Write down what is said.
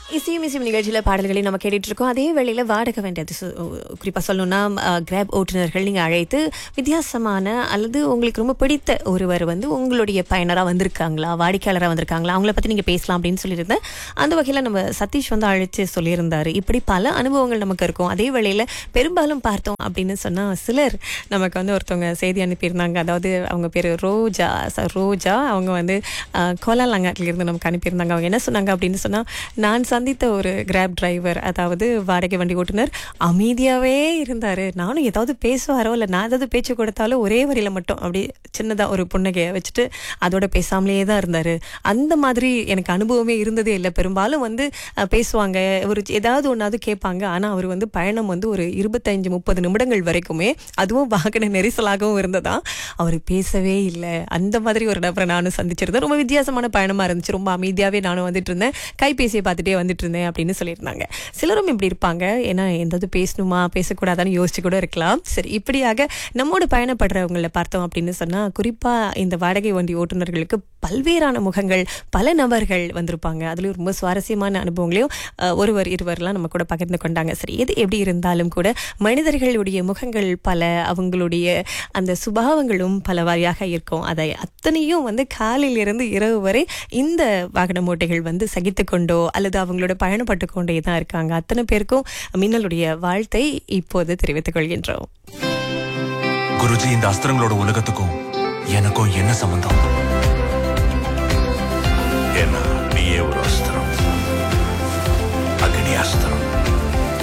இசையும் இசையும் நிகழ்ச்சியில் பாடல்களை நம்ம கேட்டுட்டு இருக்கோம் அதே வேளையில் வாடகை வேண்டியது குறிப்பாக சொல்லணும்னா கிராப் ஓட்டுநர்கள் நீங்கள் அழைத்து வித்தியாசமான அல்லது உங்களுக்கு ரொம்ப பிடித்த ஒருவர் வந்து உங்களுடைய பயனராக வந்திருக்காங்களா வாடிக்கையாளராக வந்திருக்காங்களா அவங்கள பற்றி நீங்கள் பேசலாம் அப்படின்னு சொல்லியிருந்தேன் அந்த வகையில் நம்ம சதீஷ் வந்து அழைச்சு சொல்லியிருந்தாரு இப்படி பல அனுபவங்கள் நமக்கு இருக்கும் அதே வேளையில் பெரும்பாலும் பார்த்தோம் அப்படின்னு சொன்னால் சிலர் நமக்கு வந்து ஒருத்தவங்க செய்தி அனுப்பியிருந்தாங்க அதாவது அவங்க பேர் ரோஜா ச- ரோஜா அவங்க வந்து அஹ், கோலாலங்காட்டிலிருந்து நமக்கு அனுப்பியிருந்தாங்க அவங்க என்ன சொன்னாங்க அப்படின்னு சொன்னால் நான் சந்தித்த ஒரு கிராப் டிரைவர் அதாவது வாடகை வண்டி ஓட்டுநர் அமைதியாகவே இருந்தார் நானும் ஏதாவது பேசுவாரோ இல்லை நான் ஏதாவது பேச்சு கொடுத்தாலும் ஒரே வரியில் மட்டும் அப்படி சின்னதாக ஒரு புன்னகையை வச்சுட்டு அதோட பேசாமலேயே தான் இருந்தார் அந்த மாதிரி எனக்கு அனுபவமே இருந்ததே இல்லை பெரும்பாலும் வந்து அஹ், பேசுவாங்க ஒரு ஏதாவது ஒன்றாவது கேட்பாங்க ஆனால் அவர் வந்து பயணம் வந்து ஒரு இருபத்தஞ்சு முப்பது நிமிடங்கள் வரைக்குமே அதுவும் வாகன நெரிசலாகவும் இருந்ததா அவர் பேசவே இல்லை அந்த மாதிரி ஒரு நபரை நானும் சந்திச்சிருந்தேன் ரொம்ப வித்தியாசமான பயணமா இருந்துச்சு ரொம்ப அமைதியாவே நானும் வந்துட்டு இருந்தேன் கைபேசியை பார்த்துட்டே வந்துட்டு இருந்தேன் அப்படின்னு சொல்லியிருந்தாங்க சிலரும் இப்படி இருப்பாங்க ஏன்னா எந்தாவது பேசணுமா பேசக்கூடாதான்னு யோசிச்சு கூட இருக்கலாம் சரி இப்படியாக நம்மோடு பயணப்படுறவங்கள பார்த்தோம் அப்படின்னு சொன்னா குறிப்பா இந்த வாடகை வண்டி ஓட்டுநர்களுக்கு பல்வேறான முகங்கள் பல நபர்கள் வந்திருப்பாங்க அதுலயும் ரொம்ப சுவாரஸ்யமான அனுபவங்களையும் அஹ், ஒருவர் இருவர்லாம் நம்ம கூட பகிர்ந்து கொண்டாங்க சரி எது எப்படி இருந்தாலும் கூட மனிதர்களுடைய முகங்கள் பல அவங்களுடைய அந்த சுபாவங்களும் பல வாரியாக இருக்கும் அதை அத்தனையும் வந்து காலையில இருந்து இரவு வரை இந்த வாகன மூட்டைகள் வந்து சகித்து கொண்டோ அல்லது அவங்களோட பயணப்பட்டு கொண்டே தான் இருக்காங்க அத்தனை பேருக்கும் மின்னலுடைய வாழ்த்தை இப்போது தெரிவித்துக் கொள்கின்றோம் குருஜி இந்த அஸ்திரங்களோட உலகத்துக்கும் எனக்கும் என்ன சம்பந்தம் ஏன்னா நீயே ஒரு அஸ்திரம் அக்னி அஸ்திரம்